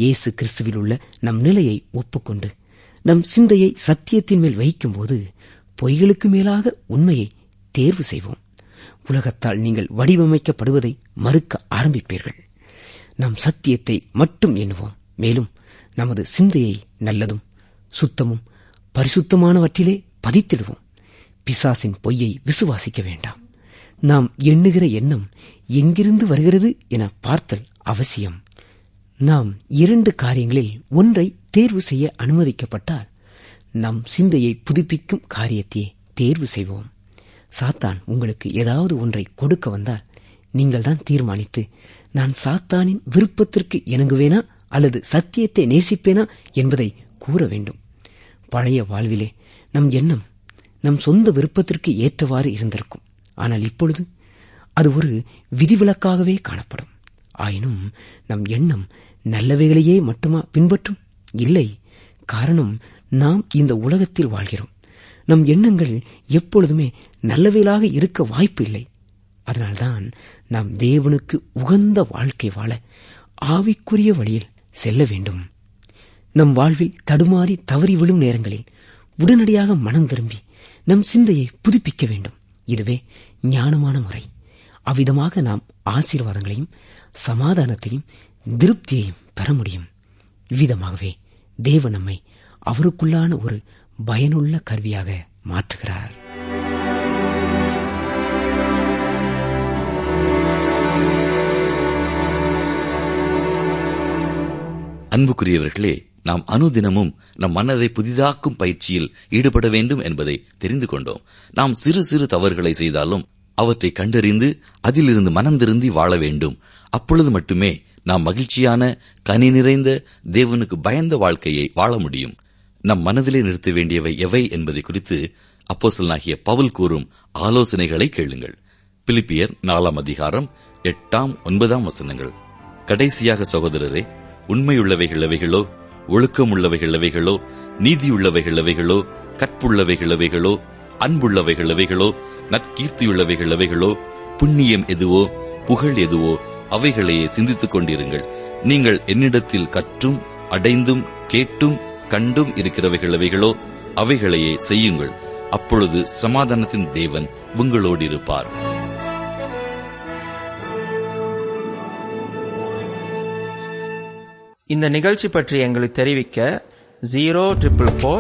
இயேசு கிறிஸ்துவில் உள்ள நம் நிலையை ஒப்புக்கொண்டு நம் சிந்தையை சத்தியத்தின் மேல் வைக்கும்போது பொய்களுக்கு மேலாக உண்மையை தேர்வு செய்வோம் உலகத்தால் நீங்கள் வடிவமைக்கப்படுவதை மறுக்க ஆரம்பிப்பீர்கள் நாம் சத்தியத்தை மட்டும் எண்ணுவோம் மேலும் நமது சிந்தையை நல்லதும் சுத்தமும் பரிசுத்தமானவற்றிலே பதித்திடுவோம் பிசாசின் பொய்யை விசுவாசிக்க வேண்டாம் நாம் எண்ணுகிற எண்ணம் எங்கிருந்து வருகிறது என பார்த்தல் அவசியம் நாம் இரண்டு காரியங்களில் ஒன்றை தேர்வு செய்ய அனுமதிக்கப்பட்டால் நம் சிந்தையை புதுப்பிக்கும் காரியத்தையே தேர்வு செய்வோம் சாத்தான் உங்களுக்கு ஏதாவது ஒன்றை கொடுக்க வந்தால் நீங்கள் தான் தீர்மானித்து நான் சாத்தானின் விருப்பத்திற்கு இணங்குவேனா அல்லது சத்தியத்தை நேசிப்பேனா என்பதை கூற வேண்டும் பழைய வாழ்விலே நம் எண்ணம் நம் சொந்த விருப்பத்திற்கு ஏற்றவாறு இருந்திருக்கும் ஆனால் இப்பொழுது அது ஒரு விதிவிலக்காகவே காணப்படும் ஆயினும் நம் எண்ணம் நல்லவைகளையே மட்டுமா பின்பற்றும் இல்லை காரணம் நாம் இந்த உலகத்தில் வாழ்கிறோம் நம் எண்ணங்கள் எப்பொழுதுமே நல்லவைகளாக இருக்க வாய்ப்பு இல்லை அதனால்தான் நாம் தேவனுக்கு உகந்த வாழ்க்கை வாழ ஆவிக்குரிய வழியில் செல்ல வேண்டும் நம் வாழ்வில் தடுமாறி தவறி விழும் நேரங்களில் உடனடியாக மனம் திரும்பி நம் சிந்தையை புதுப்பிக்க வேண்டும் இதுவே ஞானமான முறை அவ்விதமாக நாம் ஆசீர்வாதங்களையும் சமாதானத்தையும் திருப்தியையும் பெற முடியும் இவ்விதமாகவே தேவ நம்மை அவருக்குள்ளான ஒரு பயனுள்ள கருவியாக மாற்றுகிறார் அன்புக்குரியவர்களே நாம் அனுதினமும் நம் மனதை புதிதாக்கும் பயிற்சியில் ஈடுபட வேண்டும் என்பதை தெரிந்து கொண்டோம் நாம் சிறு சிறு தவறுகளை செய்தாலும் அவற்றை கண்டறிந்து அதிலிருந்து மனம் திருந்தி வாழ வேண்டும் அப்பொழுது மட்டுமே நாம் மகிழ்ச்சியான கனி நிறைந்த தேவனுக்கு பயந்த வாழ்க்கையை வாழ முடியும் நம் மனதிலே நிறுத்த வேண்டியவை எவை என்பதை குறித்து அப்போசலனாகிய பவுல் கூறும் ஆலோசனைகளை கேளுங்கள் பிலிப்பியர் நாலாம் அதிகாரம் எட்டாம் ஒன்பதாம் வசனங்கள் கடைசியாக சகோதரரே உண்மையுள்ளவைகள் எவைகளோ ஒழுக்கமுள்ளவைகள் எவைகளோ நீதியுள்ளவைகள் எவைகளோ கற்புள்ளவைகள் எவைகளோ அன்புள்ளவைகள் எவைகளோ நற்கீர்த்தியுள்ளவைகள் எவைகளோ புண்ணியம் எதுவோ புகழ் எதுவோ அவைகளையே சிந்தித்துக் கொண்டிருங்கள் நீங்கள் என்னிடத்தில் கற்றும் அடைந்தும் கேட்டும் கண்டும் இருக்கிறவைகள் எவைகளோ அவைகளையே செய்யுங்கள் அப்பொழுது சமாதானத்தின் தேவன் உங்களோடு இருப்பார் இந்த நிகழ்ச்சி பற்றி எங்களுக்கு தெரிவிக்க ஜீரோ ட்ரிபிள் ஃபோர்